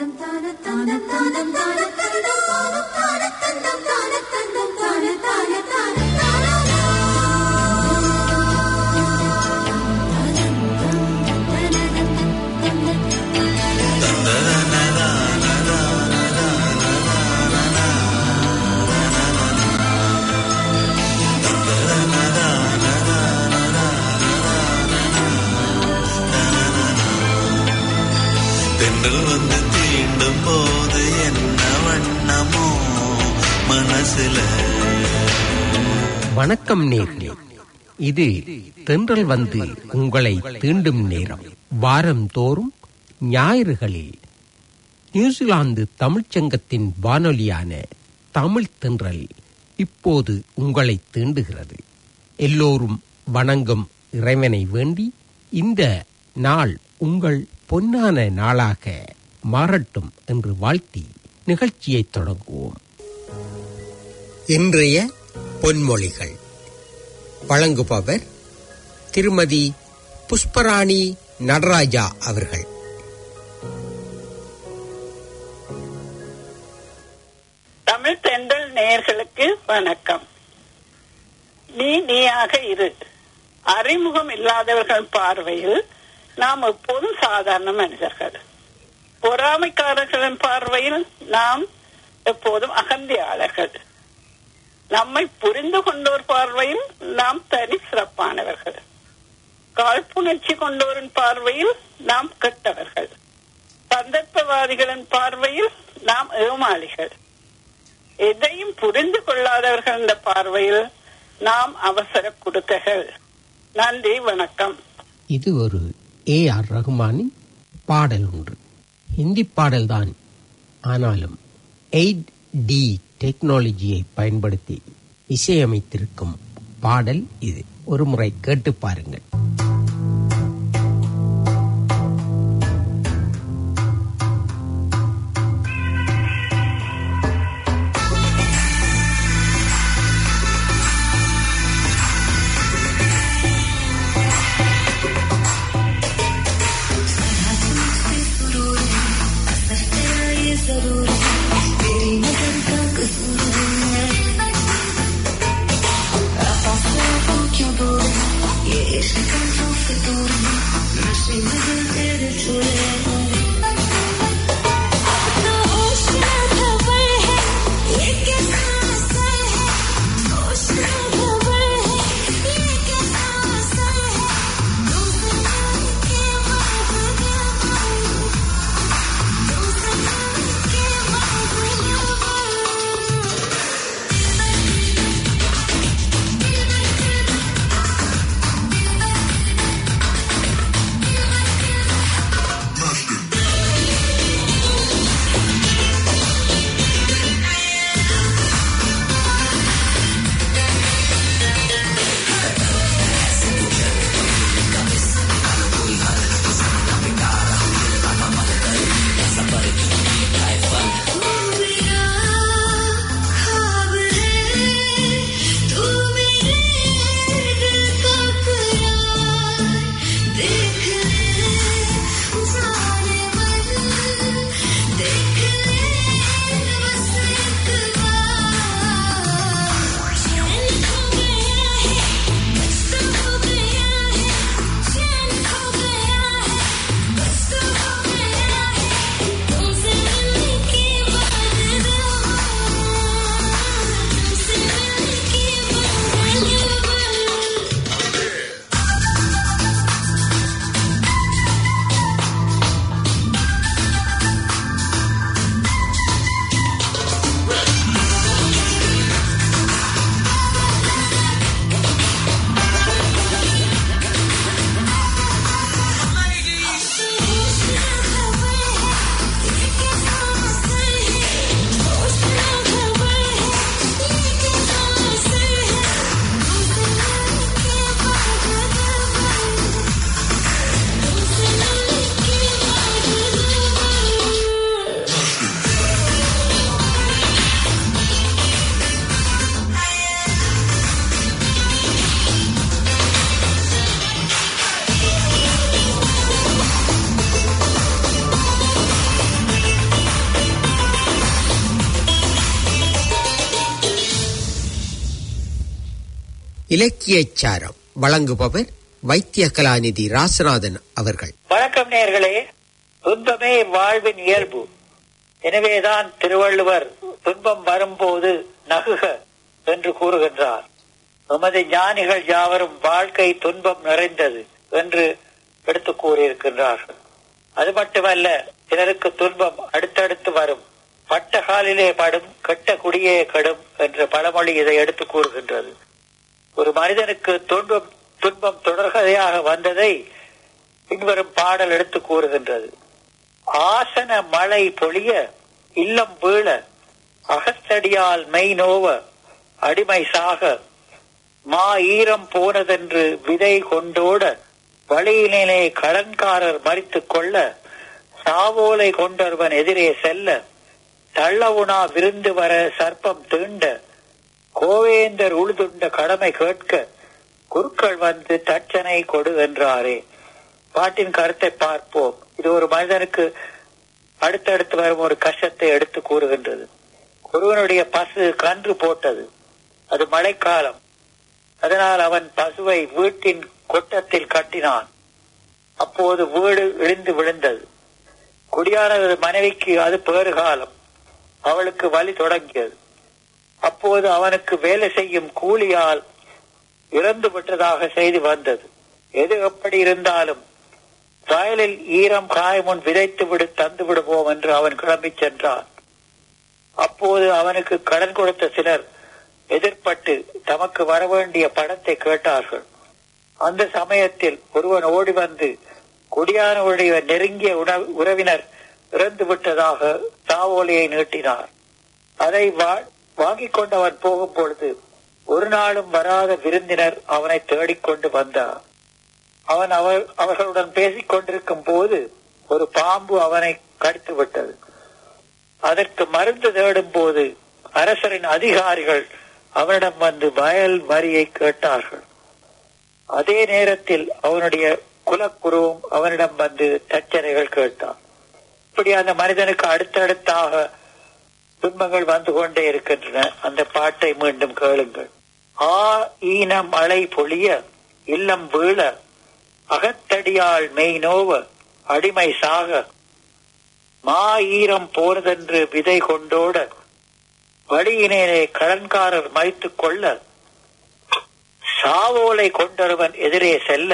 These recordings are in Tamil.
தென்றல் வந்து தீண்டும் போது என்ன வண்ணமோ மனசுல வணக்கம் நேர்களே இது தென்றல் வந்து உங்களை தீண்டும் நேரம் வாரந்தோறும் ஞாயிறுகளில் நியூசிலாந்து தமிழ்ச்சங்கத்தின் வானொலியான தமிழ் தென்றல் இப்போது உங்களை தீண்டுகிறது எல்லோரும் வணங்கும் இறைவனை வேண்டி இந்த நாள் உங்கள் பொன்னான நாளாக மாறட்டும் என்று வாழ்த்தி நிகழ்ச்சியை தொடங்குவோம் இன்றைய பொன்மொழிகள் வழங்குபவர் திருமதி புஷ்பராணி நடராஜா அவர்கள் தமிழ் தென்றல் நேயர்களுக்கு வணக்கம் நீ நீயாக இரு அறிமுகம் இல்லாதவர்கள் பார்வையில் நாம் எப்போதும் சாதாரண மனிதர்கள் பொறாமைக்காரர்களின் பார்வையில் நாம் எப்போதும் அகந்தியாளர்கள் நம்மை புரிந்து கொண்டோர் பார்வையில் நாம் தனி சிறப்பானவர்கள் காழ்ப்புணர்ச்சி கொண்டோரின் பார்வையில் நாம் கெட்டவர்கள் சந்தர்ப்பவாதிகளின் பார்வையில் நாம் ஏமாளிகள் எதையும் புரிந்து கொள்ளாதவர்கள் என்ற பார்வையில் நாம் அவசர குடுக்கைகள் நன்றி வணக்கம் இது ஒரு ஏ ஆர் ரகுமானின் பாடல் ஒன்று ஹிந்தி பாடல்தான் ஆனாலும் எயிட் டி டெக்னாலஜியை பயன்படுத்தி இசையமைத்திருக்கும் பாடல் இது ஒரு முறை கேட்டு பாருங்கள் ये इश्क இலக்கியச் சாரம் வழங்குபவர் வைத்திய கலாநிதி ராசநாதன் அவர்கள் வணக்கம் நேர்களே துன்பமே வாழ்வின் இயல்பு எனவேதான் திருவள்ளுவர் துன்பம் வரும்போது நகுக என்று கூறுகின்றார் நமது ஞானிகள் யாவரும் வாழ்க்கை துன்பம் நிறைந்தது என்று எடுத்து கூறியிருக்கின்றார்கள் அது மட்டுமல்ல சிலருக்கு துன்பம் அடுத்தடுத்து வரும் பட்ட காலிலே படும் கெட்ட குடியே கடும் என்ற பழமொழி இதை எடுத்து கூறுகின்றது ஒரு மனிதனுக்கு துன்பம் துன்பம் தொடர்கதையாக வந்ததை பின்வரும் பாடல் எடுத்து கூறுகின்றது ஆசன மழை பொழிய இல்லம் வீழ அகத்தடியால் மெய் நோவ அடிமை சாக மா ஈரம் போனதென்று விதை கொண்டோட வழியிலே கடன்காரர் மறித்துக் கொள்ள சாவோலை கொண்டொருவன் எதிரே செல்ல தள்ளவுணா விருந்து வர சர்ப்பம் தீண்ட கோவேந்தர் உழுதுண்ட கடமை கேட்க குருக்கள் வந்து தட்சனை கொடு என்றாரே பாட்டின் கருத்தை பார்ப்போம் இது ஒரு மனிதனுக்கு அடுத்தடுத்து வரும் ஒரு கஷ்டத்தை எடுத்து கூறுகின்றது ஒருவனுடைய பசு கன்று போட்டது அது மழைக்காலம் அதனால் அவன் பசுவை வீட்டின் கொட்டத்தில் கட்டினான் அப்போது வீடு இழிந்து விழுந்தது குடியானது மனைவிக்கு அது பேறுகாலம் அவளுக்கு வலி தொடங்கியது அப்போது அவனுக்கு வேலை செய்யும் கூலியால் இறந்து விட்டதாக செய்தி வந்தது எது எப்படி இருந்தாலும் வயலில் ஈரம் காயமுன் விதைத்து விடு தந்து விடுவோம் என்று அவன் கிளம்பி சென்றான் அப்போது அவனுக்கு கடன் கொடுத்த சிலர் எதிர்பட்டு தமக்கு வரவேண்டிய பணத்தை கேட்டார்கள் அந்த சமயத்தில் ஒருவன் ஓடி வந்து குடியானவருடைய நெருங்கிய உணவு உறவினர் இறந்து விட்டதாக தாவோலியை நீட்டினார் அதை வா- வாங்கிக் கொண்டு அவன் போகும் பொழுது ஒரு நாளும் வராத விருந்தினர் அவனை தேடிக்கொண்டு வந்தார் அவன் அவர் அவர்களுடன் பேசிக் கொண்டிருக்கும் போது ஒரு பாம்பு அவனை கடித்து விட்டது அதற்கு மருந்து தேடும் போது அரசரின் அதிகாரிகள் அவனிடம் வந்து வயல் வரியை கேட்டார்கள் அதே நேரத்தில் அவனுடைய குலக்குருவும் அவனிடம் வந்து தச்சனைகள் கேட்டான் இப்படி அந்த மனிதனுக்கு அடுத்தடுத்தாக துன்பங்கள் வந்து கொண்டே இருக்கின்றன அந்த பாட்டை மீண்டும் கேளுங்கள் ஆ ஈன மழை பொழிய இல்லம் வீழ அகத்தடியாள் மெய் நோவ அடிமை சாக மா ஈரம் போறதென்று விதை கொண்டோட வழியினே கடன்காரர் மறித்துக் கொள்ள சாவோலை கொண்டொருவன் எதிரே செல்ல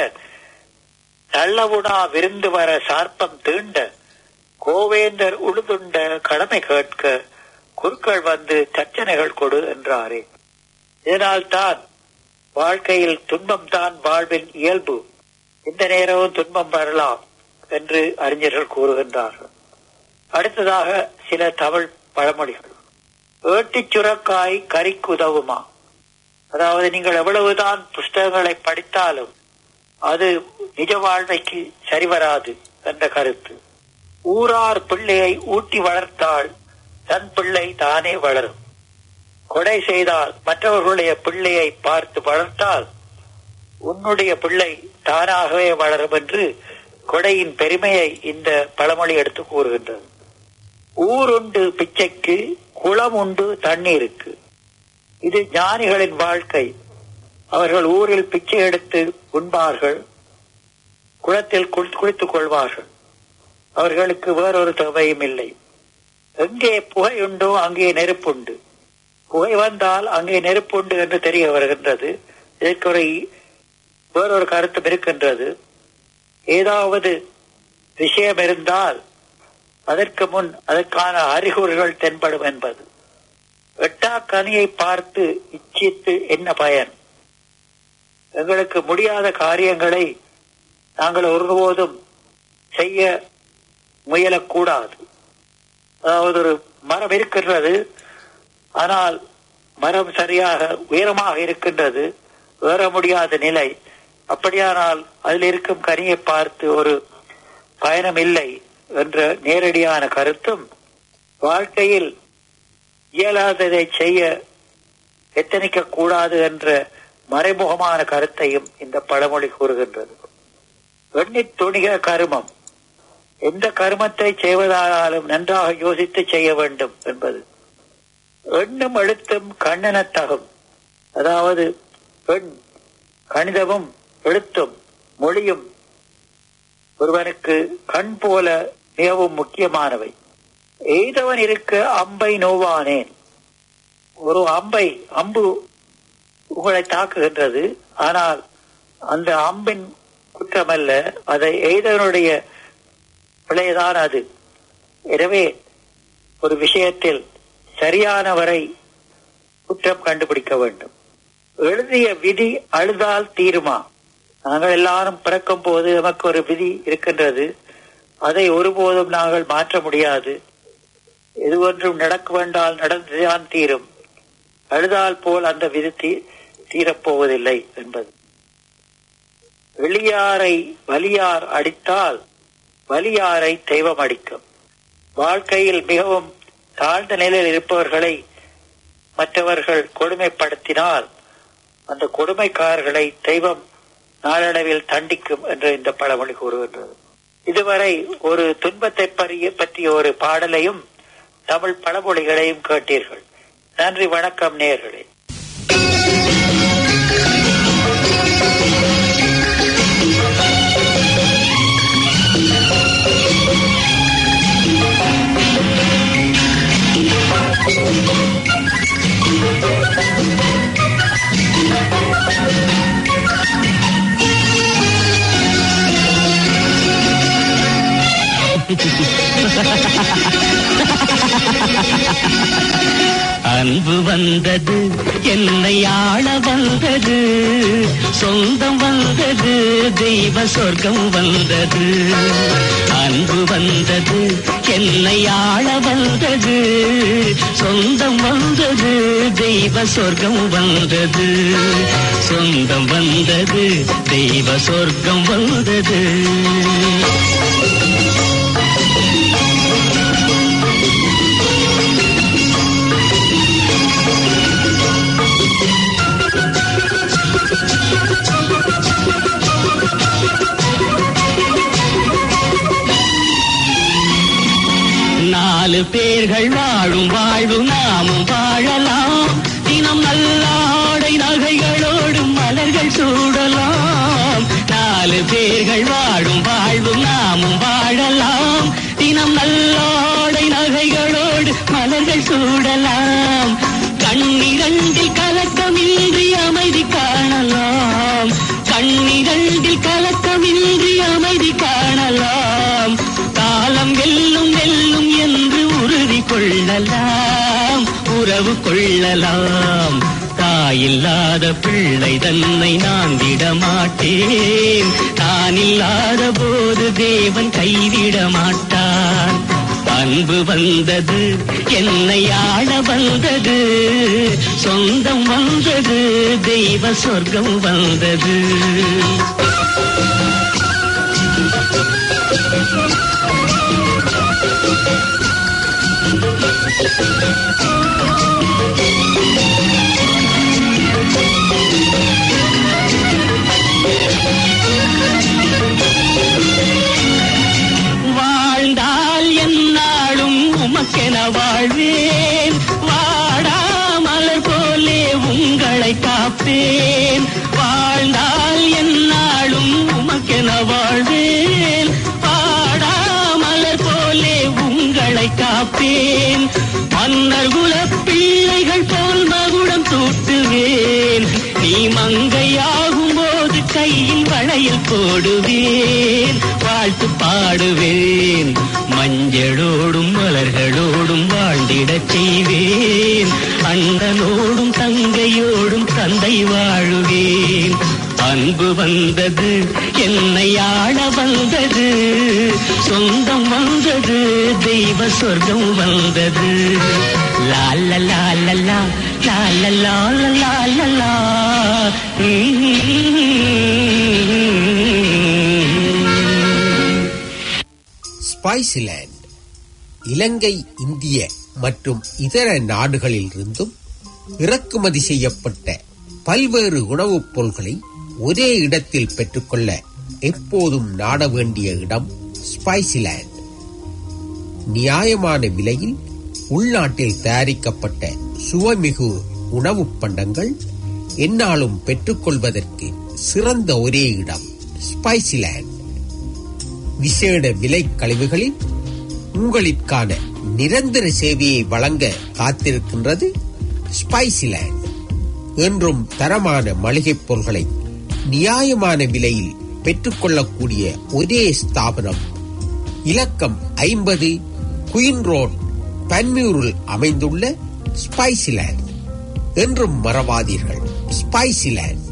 தள்ளவுடா விருந்து வர சார்ப்பம் தீண்ட கோவேந்தர் உழுதுண்ட கடமை கேட்க குருக்கள் வந்து தச்சனைகள் கொடு என்றாரே இதனால் தான் வாழ்க்கையில் துன்பம் தான் வாழ்வின் இயல்பு இந்த நேரமும் துன்பம் வரலாம் என்று அறிஞர்கள் கூறுகின்றார்கள் அடுத்ததாக சில தமிழ் பழமொழிகள் ஏட்டிச் சுரக்காய் கறிக்கு உதவுமா அதாவது நீங்கள் எவ்வளவுதான் புஸ்தகங்களை படித்தாலும் அது நிஜ வாழ்வைக்கு சரிவராது என்ற கருத்து ஊரார் பிள்ளையை ஊட்டி வளர்த்தால் தன் பிள்ளை தானே வளரும் கொடை செய்தால் மற்றவர்களுடைய பிள்ளையை பார்த்து வளர்த்தால் உன்னுடைய பிள்ளை தானாகவே வளரும் என்று கொடையின் பெருமையை இந்த பழமொழி எடுத்து கூறுகின்றது ஊருண்டு பிச்சைக்கு குளம் உண்டு தண்ணீருக்கு இது ஞானிகளின் வாழ்க்கை அவர்கள் ஊரில் பிச்சை எடுத்து உண்பார்கள் குளத்தில் குளி- குளித்துக் கொள்வார்கள் அவர்களுக்கு வேறொரு தொகையும் இல்லை எங்கே புகை உண்டோ அங்கே நெருப்புண்டு புகை வந்தால் அங்கே நெருப்புண்டு என்று தெரிய வருகின்றது இதற்கு ஒரு வேறொரு கருத்தும் இருக்கின்றது ஏதாவது விஷயம் இருந்தால் அதற்கு முன் அதற்கான அறிகுறிகள் தென்படும் என்பது எட்டா கனியை பார்த்து இச்சித்து என்ன பயன் எங்களுக்கு முடியாத காரியங்களை நாங்கள் ஒருபோதும் செய்ய முயலக்கூடாது அதாவது ஒரு மரம் இருக்கின்றது ஆனால் மரம் சரியாக உயரமாக இருக்கின்றது ஏற முடியாத நிலை அப்படியானால் அதில் இருக்கும் கனியை பார்த்து ஒரு பயணம் இல்லை என்ற நேரடியான கருத்தும் வாழ்க்கையில் இயலாததை செய்ய எத்தனிக்க கூடாது என்ற மறைமுகமான கருத்தையும் இந்த பழமொழி கூறுகின்றது எண்ணித் துணிக கருமம் எந்த கருமத்தை செய்வதானாலும் நன்றாக யோசித்து செய்ய வேண்டும் என்பது எண்ணும் எழுத்தும் கண்ணெனத்தகும் அதாவது பெண் கணிதமும் எழுத்தும் மொழியும் ஒருவனுக்கு கண் போல மிகவும் முக்கியமானவை எய்தவன் இருக்க அம்பை நோவானேன் ஒரு அம்பை அம்பு உங்களை தாக்குகின்றது ஆனால் அந்த அம்பின் குற்றமல்ல அதை எய்தவனுடைய பிழைதான் அது எனவே ஒரு விஷயத்தில் சரியானவரை குற்றம் கண்டுபிடிக்க வேண்டும் எழுதிய விதி அழுதால் தீருமா நாங்கள் எல்லாரும் பிறக்கும் போது நமக்கு ஒரு விதி இருக்கின்றது அதை ஒருபோதும் நாங்கள் மாற்ற முடியாது எது ஒன்றும் நடக்க வேண்டால் நடந்துதான் தீரும் அழுதால் போல் அந்த விதி தீ- தீரப்போவதில்லை என்பது வெளியாரை வலியார் அடித்தால் வலியாரை தெய்வம் அடிக்கும் வாழ்க்கையில் மிகவும் தாழ்ந்த நிலையில் இருப்பவர்களை மற்றவர்கள் கொடுமைப்படுத்தினால் அந்த கொடுமைக்காரர்களை தெய்வம் நாளடைவில் தண்டிக்கும் என்று இந்த பழமொழி கூறுகின்றது இதுவரை ஒரு துன்பத்தை பற்றிய பற்றிய ஒரு பாடலையும் தமிழ் பழமொழிகளையும் கேட்டீர்கள் நன்றி வணக்கம் நேர்களே அன்பு வந்தது என்னை ஆள வந்தது சொந்தம் வந்தது தெய்வ சொர்க்கம் வந்தது அன்பு வந்தது என்னை ஆள வந்தது சொந்தம் வந்தது தெய்வ சொர்க்கம் வந்தது சொந்தம் வந்தது தெய்வ சொர்க்கம் வந்தது நாலு பேர்கள் வாழும் வாழ்வு நாமும் வாழலாம் தினம் நல்லாடை நகைகளோடு மலர்கள் சூடலாம் நாலு பேர்கள் வாழும் வாழ்வு நாமும் வாழலாம் தினம் நல்லாடை நகைகளோடு மலர்கள் சூடலாம் கண்ணிரண்டில் கலக்கமின்றி அமைதி காணலாம் கண்ணிரண்டில் கலக்கமின்றி அமைதி காணலாம் காலம் வெல்லும் வெல்லும் என்று உறுதி கொள்ளலாம் உறவு கொள்ளலாம் தாயில்லாத பிள்ளை தன்னை நான் விட மாட்டேன் நான் இல்லாத போது தேவன் கைவிட மாட்டான் அன்பு வந்தது என்னை ஆள வந்தது சொந்தம் வந்தது தெய்வ சொர்க்கம் வந்தது வாழ்ந்தால் என்னாலும் உமக்கென வாழ்வேன் வாடாமலர் போலே உங்களை காப்பேன் வாழ்ந்தால் என்னாலும் உமக்கென வாழ்வேன் வாடாமலர் போலே உங்களை காப்பேன் மன்னர் குல பிள்ளைகள் போல் மகுடம் தூட்டுவேன் நீ மங்கையாகும் போது கையில் வளையல் போடுவேன் வாழ்த்து பாடுவேன் மஞ்சளோடும் மலர்களோடும் வாழ்ந்திடச் செய்வேன் அண்ணனோடும் தங்கையோடும் தந்தை வாழுவேன் அன்பு வந்தது என்னை ஆள வந்தது சொந்தம் வந்தது தெய்வ சொர்க்கம் வந்தது லால லால லா லால லால லால லா ஸ்பைசிலேண்ட் இலங்கை இந்திய மற்றும் இதர நாடுகளிலிருந்தும் இறக்குமதி செய்யப்பட்ட பல்வேறு உணவுப் பொருள்களை ஒரே இடத்தில் பெற்றுக்கொள்ள எப்போதும் நாட வேண்டிய இடம் ஸ்பைசிலேண்ட் நியாயமான விலையில் உள்நாட்டில் தயாரிக்கப்பட்ட சுவைமிகு உணவுப் பண்டங்கள் எந்நாளும் பெற்றுக்கொள்வதற்கு சிறந்த ஒரே இடம் ஸ்பைசிலேண்ட் விசேட விலை கழிவுகளில் உங்களிற்கான நிரந்தர சேவையை வழங்க காத்திருக்கின்றது ஸ்பைசிலேண்ட் என்றும் தரமான மளிகைப் பொருட்களை நியாயமான விலையில் பெற்றுக்கொள்ளக்கூடிய ஒரே ஸ்தாபனம் இலக்கம் ஐம்பது குயின் ரோட் பன்மியூரில் அமைந்துள்ள ஸ்பைசிலேண்ட் என்றும் மறவாதீர்கள் ஸ்பைசிலேண்ட்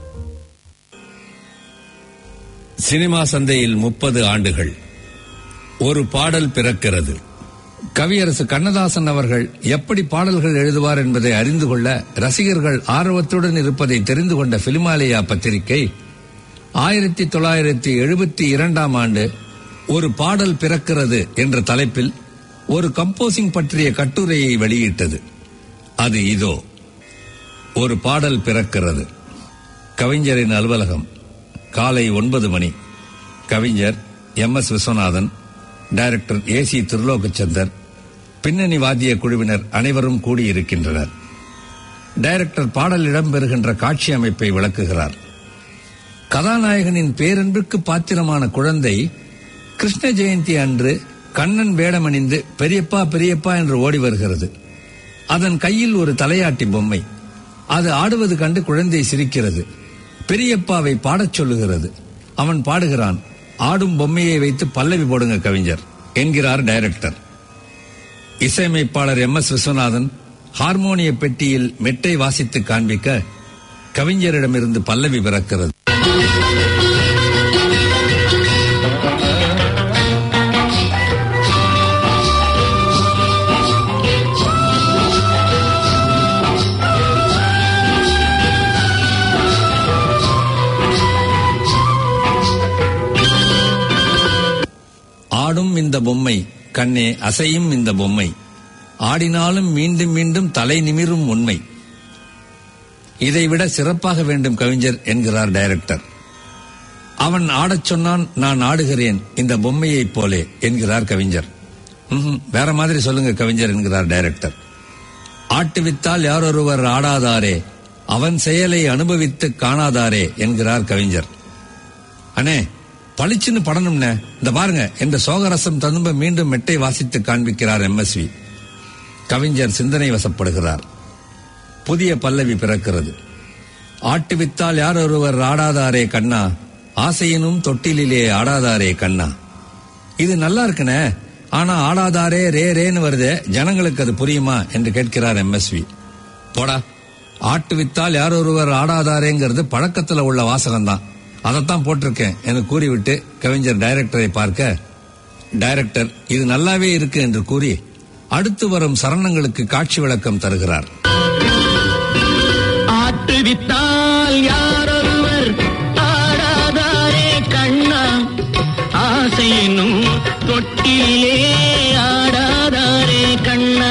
சினிமா சந்தையில் முப்பது ஆண்டுகள் ஒரு பாடல் பிறக்கிறது கவியரசு கண்ணதாசன் அவர்கள் எப்படி பாடல்கள் எழுதுவார் என்பதை அறிந்து கொள்ள ரசிகர்கள் ஆர்வத்துடன் இருப்பதை தெரிந்து கொண்ட பிலிமாலயா பத்திரிகை ஆயிரத்தி தொள்ளாயிரத்தி எழுபத்தி இரண்டாம் ஆண்டு ஒரு பாடல் பிறக்கிறது என்ற தலைப்பில் ஒரு கம்போசிங் பற்றிய கட்டுரையை வெளியிட்டது அது இதோ ஒரு பாடல் பிறக்கிறது கவிஞரின் அலுவலகம் காலை ஒன்பது மணி கவிஞர் M S Viswanathan director A C Tirulokchandar பின்னணி வாத்திய குழுவினர் அனைவரும் கூடியிருக்கின்றனர் டைரக்டர் பாடல் இடம்பெறுகின்ற காட்சி அமைப்பை விளக்குகிறார் கதாநாயகனின் பேரன்பிற்கு பாத்திரமான குழந்தை கிருஷ்ண ஜெயந்தி அன்று கண்ணன் வேடமணிந்து பெரியப்பா பெரியப்பா என்று ஓடி வருகிறது அதன் கையில் ஒரு தலையாட்டி பொம்மை அது ஆடுவது கண்டு குழந்தை சிரிக்கிறது பெரியப்பாவை பாடச் சொல்லுகிறது அவன் பாடுகிறான் ஆடும் பொம்மையை வைத்து பல்லவி போடுங்க கவிஞர் என்கிறார் டைரக்டர் இசையமைப்பாளர் எம் எஸ் விஸ்வநாதன் ஹார்மோனிய பெட்டியில் மெட்டை வாசித்து காண்பிக்க கவிஞரிடமிருந்து பல்லவி பிறக்கிறது ஆடும் இந்த பொம்மை கண்ணே அசையும் இந்த பொம்மை ஆடினாலும் மீண்டும் மீண்டும் தலை நிமிரும் உண்மை இதைவிட சிறப்பாக வேண்டும் கவிஞர் என்கிறார் டைரக்டர் அவன் ஆடச் சொன்னான் நான் ஆடுகிறேன் இந்த பொம்மையைப் போலே என்கிறார் கவிஞர் ம்ஹும், வேற மாதிரி சொல்லுங்க கவிஞர் என்கிறார் டைரக்டர் ஆட்டுவித்தால் யாரொருவர் ஆடாதாரே அவன் செயலை அனுபவித்து காணாதாரே என்கிறார் கவிஞர் அண்ணே பளிச்சுன்னு படணும்னே இந்த பாருங்க இந்த சோகரசம் ததும்ப மீண்டும் மெட்டை வாசித்து காண்பிக்கிறார் எம்எஸ்வி கவிஞர் சிந்தனை வசப்படுகிறார் புதிய பல்லவி பிறக்கிறது ஆட்டுவித்தால் யார் ஒருவர் ஆடாதாரே கண்ணா ஆசையினும் தொட்டிலிலே ஆடாதாரே கண்ணா இது நல்லா இருக்குனே ஆனா ஆடாதாரே ரே ரேன்னு வருதே ஜனங்களுக்கு அது புரியுமா என்று கேட்கிறார் எம்எஸ்வி போடா ஆட்டு வித்தால் யார் ஒருவர் ஆடாதாரேங்கிறது பழக்கத்துல உள்ள வாசகம்தான் அதைத்தான் போட்டிருக்கேன் என்று கூறிவிட்டு கவிஞர் டைரக்டரை பார்க்க டைரக்டர் இது நல்லாவே இருக்கு என்று கூறி அடுத்து வரும் சரணங்களுக்கு காட்சி விளக்கம் தருகிறார் ஆட்டுவித்தால் யாரொருவர் ஆடாதாரே கண்ணா ஆசையினும் தொட்டிலே ஆடாதாரே கண்ணா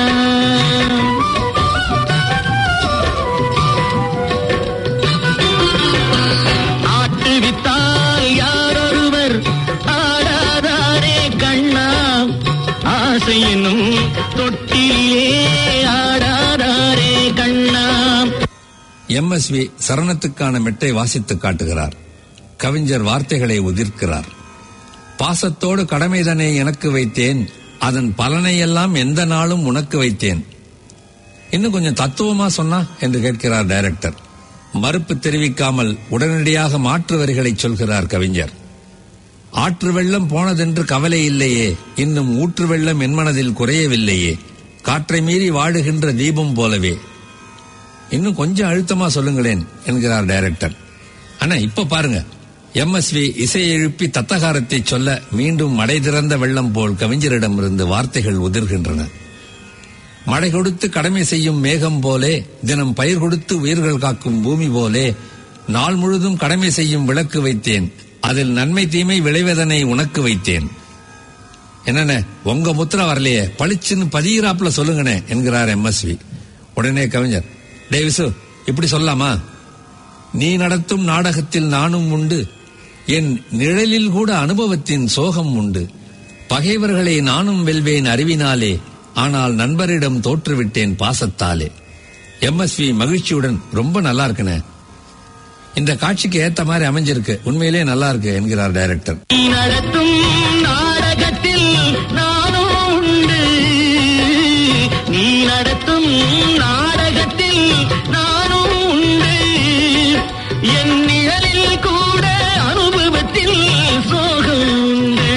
ஆட்டுவித்தால் யாரொருவர் ஆடாதாரே கண்ணா ஆசையினும் தொட்டிலே ஆடாதாரே கண்ணா எம்எஸ்வி சரணத்துக்கான மெட்டை வாசித்து காட்டுகிறார் கவிஞர் வார்த்தைகளை உதிர்க்கிறார் பாசத்தோடு கடமைதனை எனக்கு வைத்தேன் அதன் பலனையெல்லாம் எந்த நாளும் உனக்கு வைத்தேன் இன்னும் கொஞ்சம் தத்துவமா சொன்னா என்று கேட்கிறார் டைரக்டர் மறுப்பு தெரிவிக்காமல் உடனடியாக மாற்று வரிகளை சொல்கிறார் கவிஞர் ஆற்று வெள்ளம் போனதென்று கவலை இல்லையே இன்னும் ஊற்று வெள்ளம் என் மனதில் குறையவில்லையே காற்றை மீறி வாடுகின்ற தீபம் போலவே இன்னும் கொஞ்சம் அழுத்தமா சொல்லுங்களேன் என்கிறார் டைரக்டர் ஆனா இப்ப பாருங்க எம்எஸ்வி இசை எழுப்பி தத்தகாரத்தை சொல்ல மீண்டும் மடை திறந்த வெள்ளம் போல் கவிஞரிடமிருந்து வார்த்தைகள் உதிர்கின்றன மழை கொடுத்து கடமை செய்யும் மேகம் போலே தினம் பயிர் கொடுத்து உயிர்கள் காக்கும் பூமி போலே நாள் முழுதும் கடமை செய்யும் விளக்கு வைத்தேன் அதில் நன்மை தீமை விளைவதனை உனக்கு வைத்தேன் என்னண்ணே உங்க முத்திர வரலையே பளிச்சுன்னு பதியிறாப்புல சொல்லுங்கண்ணே என்கிறார் எம்எஸ்வி உடனே கவிஞர் டே விசு இப்படி சொல்லலாமா நீ நடத்தும் நாடகத்தில் நானும் உண்டு என் நிழலில் கூட அனுபவத்தின் சோகம் உண்டு பகைவர்களை நானும் வெல்வேன் அறிவினாலே ஆனால் நண்பரிடம் தோற்றுவிட்டேன் பாசத்தாலே எம்எஸ்வி மகிழ்ச்சியுடன் ரொம்ப நல்லா இருக்குனே இந்த காட்சிக்கு ஏத்த மாதிரி அமைஞ்சிருக்கு உண்மையிலேயே நல்லா இருக்கு என்கிறார் டைரக்டர் நீ நடத்தும் நாடகத்தில் நானும் உண்டு நீ நடத்தும் நாடகத்தில் நானும் உண்டு என் நிழலில் கூட அனுபவத்தில் சோகம் உண்டு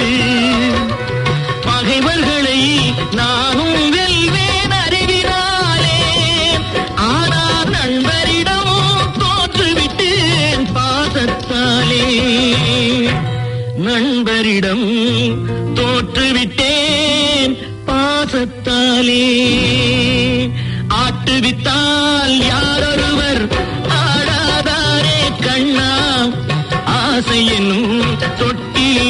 பகைவர்களை நானும் வெல்வேன் அறிவினாலே ஆனால் நண்பரிடம் தோற்றுவிட்டேன் பாசத்தாலே நண்பரிடம் தோற்றுவிட்டேன் பாசத்தாலே ஆட்டுவித்தால் யாரொருவர் ஆடாதாரே கண்ணா ஆசை என்னும் தொட்டிலே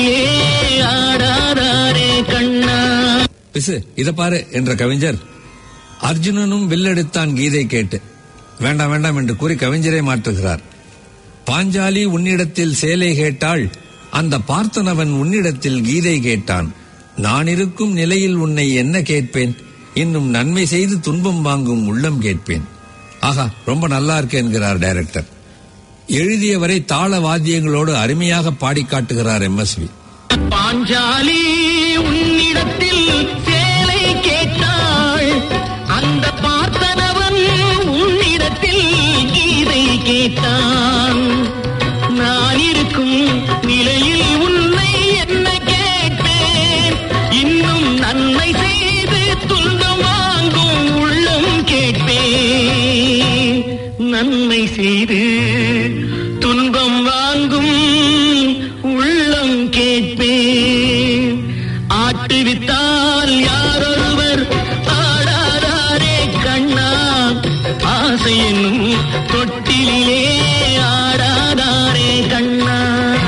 ஆடாதாரே கண்ணா பிசு இத பாரு என்ற கவிஞர் அர்ஜுனனும் வில்லெடுத்தான் கீதை கேட்டு வேண்டாம் வேண்டாம் என்று கூறி கவிஞரை மாற்றுகிறார் பாஞ்சாலி உன்னிடத்தில் சேலை கேட்டாள் அந்த பார்த்தனவன் உன்னிடத்தில் கீதை கேட்டான் நான் இருக்கும் நிலையில் உன்னை என்ன கேட்பேன் இன்னும் நன்மை செய்து துன்பம் வாங்கும் உள்ளம் கேட்பேன் ஆஹா ரொம்ப நல்லா இருக்கு என்கிறார் டைரக்டர் எழுதியவரை தாள வாத்தியங்களோடு அருமையாக பாடி காட்டுகிறார் எம்எஸ்வி பாஞ்சாலி உன்னிடத்தில் சேலை கேட்டாள் அந்த பார்த்தனவன் உன்னிடத்தில் கீதை கேட்டான் நான் இருக்கும் நிலையில் உன்னை என்ன கேட்பேன் இன்னும் நன்மை செய்து துன்பம் வாங்கும் உள்ளம் கேட்பேன் நன்மை செய்து துன்பம் வாங்கும் உள்ளம் கேட்பேன் ஆட்டுவித்தால் யாரொருவர் ஆடாதாரே கண்ணா ஆசை என்னும் தொட்டிலே ஆடாதாரே கண்ணா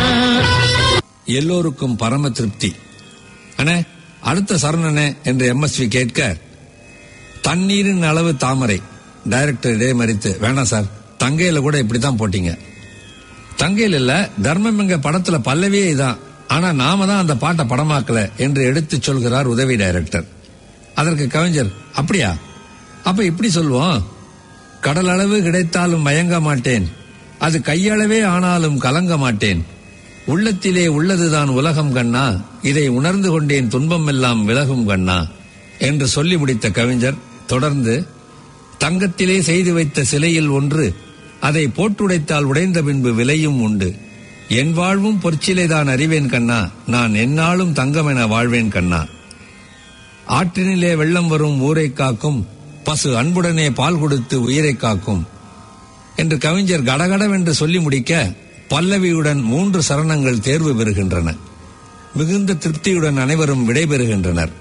எல்லோருக்கும் பரம திருப்தி அண்ணே அடுத்த சரணனே என்று எம்எஸ்வி கேட்க தண்ணீரின் அளவு தாமரை டைரக்டர் இடைமறித்து வேணாம் சார் தங்கையில கூட இப்படித்தான் போட்டீங்க தங்கையில் இல்ல தர்மம் எங்க படத்துல பல்லவியே இதான் ஆனா நாம தான் அந்த பாட்டை படமாக்கல என்று எடுத்து சொல்கிறார் உதவி டைரக்டர் அதற்கு கவிஞர் அப்படியா அப்ப இப்படி சொல்வோம் கடல் அளவு கிடைத்தாலும் மயங்க மாட்டேன் அது கையளவே ஆனாலும் கலங்க மாட்டேன் உள்ளத்திலே உள்ளதுதான் உலகம் கண்ணா இதை உணர்ந்து கொண்டேன் துன்பம் எல்லாம் விலகும் கண்ணா என்று சொல்லி முடித்த கவிஞர் தொடர்ந்து தங்கத்திலே செய்து வைத்த சிலையில் ஒன்று அதை போட்டுடைத்தால் உடைந்த பின்பு விலையும் உண்டு என் வாழ்வும் பொற்சிலைதான் அறிவேன் கண்ணா நான் எந்நாளும் தங்கம் என வாழ்வேன் கண்ணா ஆற்றினிலே வெள்ளம் வரும் ஊரை காக்கும் பசு அன்புடனே பால் கொடுத்து உயிரை காக்கும் என்று கவிஞர் கடகடவென்று சொல்லி முடிக்க பல்லவியுடன் மூன்று சரணங்கள் தேர்வு பெறுகின்றன மிகுந்த திருப்தியுடன் அனைவரும் விடைபெறுகின்றனர்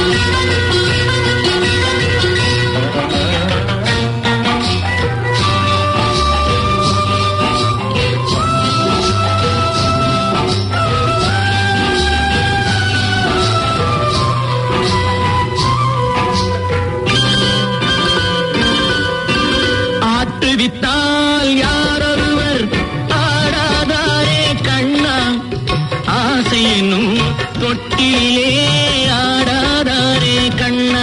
ஆட்டுவித்தால் யாரொருவர் ஆடாதாரே கண்ணா ஆசை என்னும் தொட்டிலே ஆடாதாரே கண்ணா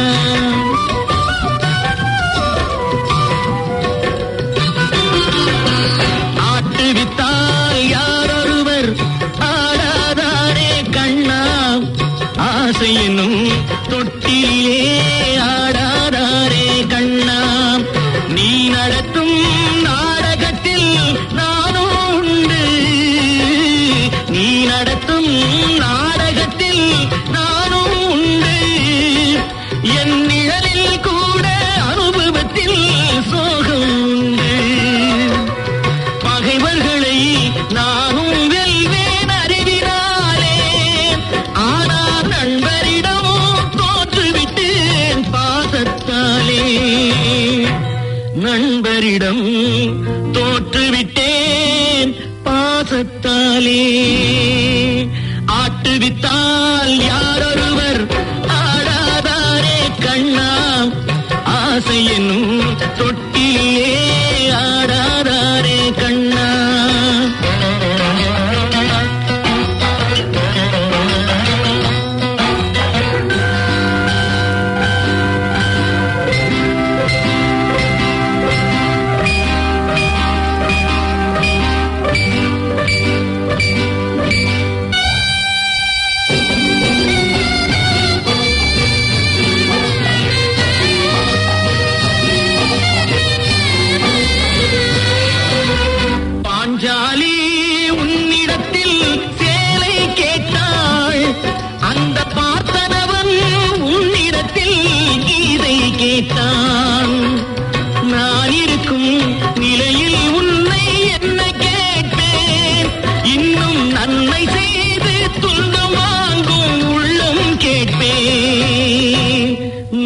ஆட்டுவித்தால் யாரொருவர் ஆடாதாரே கண்ணா ஆசை என்னும் தொட்டிலே ஆடாதாரே கண்ணா நீ நடத்தும் நாடகத்தில் நானும் உண்டு நீ நடத்தும் நாடகத்தில் நானும் உண்டு என் நிழலில் கூட அனுபவத்தில் சோகம் உண்டு பகைவர்களை நானும் வெல்வேன் அறிவினாலே ஆனால் நண்பரிடம் தோற்றுவிட்டேன் பாசத்தாலே நண்பரிடம் தோற்றுவிட்டேன் பாசத்தாலே ஆட்டுவித்தால் யாரொருவர் ஆடாதாரே கண்ணா ஆசை என்னும் தொட்டிலே ஆடாதாரே கண்ணா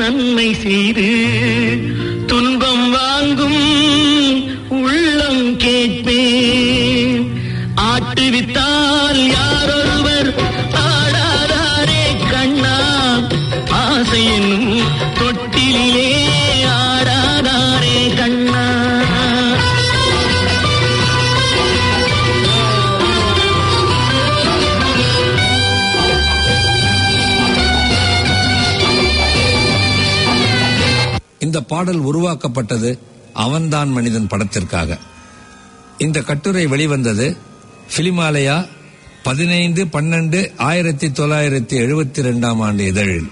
நன்மை செய்து துன்பம் வாங்கும் உள்ளம் கேட்பேன் ஆட்டுவித்தால் யாரொருவர் ஆடாதாரே கண்ணா ஆசை என்னும் தொட்டிலே ஆடாதாரே கண்ணா இந்த பாடல் உருவாக்கப்பட்டது அவன்தான் மனிதன் படத்திற்காக இந்த கட்டுரை வெளிவந்தது பிலிமாலயா பதினைந்து பன்னெண்டு ஆயிரத்தி தொள்ளாயிரத்தி எழுபத்தி ரெண்டாம் ஆண்டு இதழில்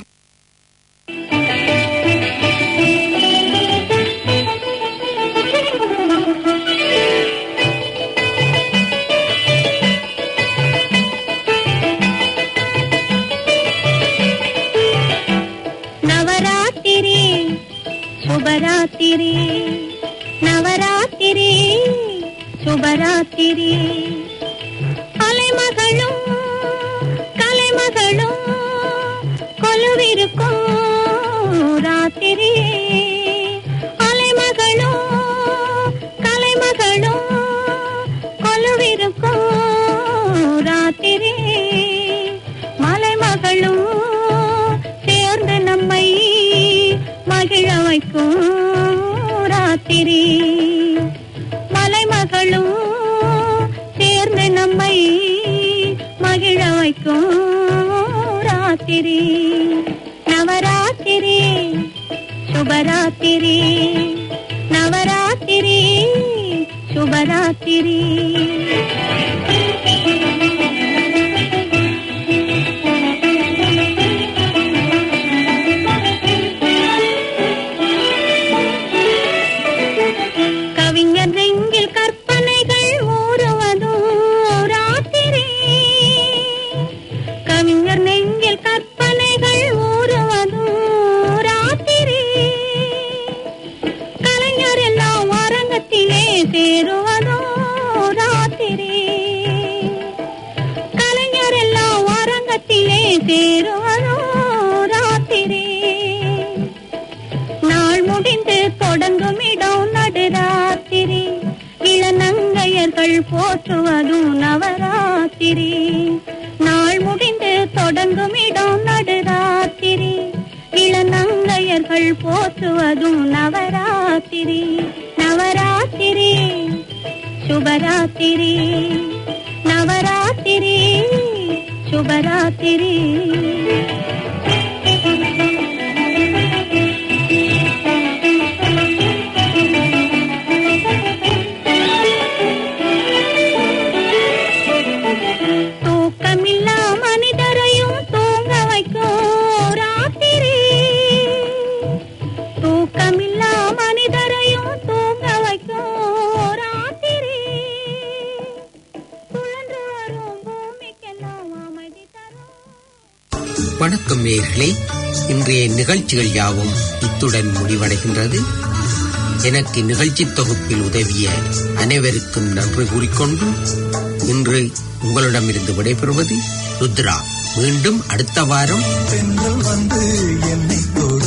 ನವರಾತ್ರಿ ಶುಭರಾತ್ರಿ ನವರಾತ್ರಿ ಶುಭರಾತ್ರಿ அலைமகளும் கலைமகளும் கொலுவிருக்கும் ராத்திரி அலைமகளும் கலைமகளும் கொலுவிருக்கும் ராத்திரி மலைமகளும் சேர்ந்து நம்மை மகிழ வைக்கும் ராத்திரி மலைமகளும் சேர்ந்து நம்மை மகிழ வைக்கும் ராத்திரி நவராத்திரி சுபராத்திரி நவராத்திரி சுபராத்திரி கவிஞர் நெஞ்சில் கற்பனைகள் ஊறுவதும் ராத்திரி கவிஞர் நெஞ்சில் கற்பனைகள் ஊறுவதும் ராத்திரி கலைஞர் எல்லாம் அரங்கத்திலே சேருவதும் ராத்திரி கலைஞர் எல்லாம் அரங்கத்திலே சேருவதும் ராத்திரி நாள் முடிந்து தொடங்கும் இடம் நடுராத்திரி இளநங்கையர்கள் போற்றுவதும் நவராத்திரி நாள் முடிந்து தொடங்கும் இடம் நடுராத்திரி இளநங்கையர்கள் போற்றுவதும் நவராத்திரி நவராத்திரி சுபராத்திரி நவராத்திரி சுபராத்திரி தூக்கமில்லா மனிதரையும் தூங்க வைக்கும் ராத்திரி தூக்கமில்லா மனிதரையும் தூங்க வைக்கும் ராத்திரி சுழன்று வரும் பூமிக்கெல்லாம் அமைதி தரும் வணக்கம் நேயர்களே இன்றைய நிகழ்ச்சிகள் யாவும் இத்துடன் முடிவடைகின்றது எனக்கு நிகழ்ச்சி தொகுப்பில் உதவிய அனைவருக்கும் நன்றி கூறிக்கொண்டு இன்று உங்களிடமிருந்து விடைபெறுவது ருத்ரா மீண்டும் அடுத்த வாரம் பெண்கள் வந்து என்னை தொடு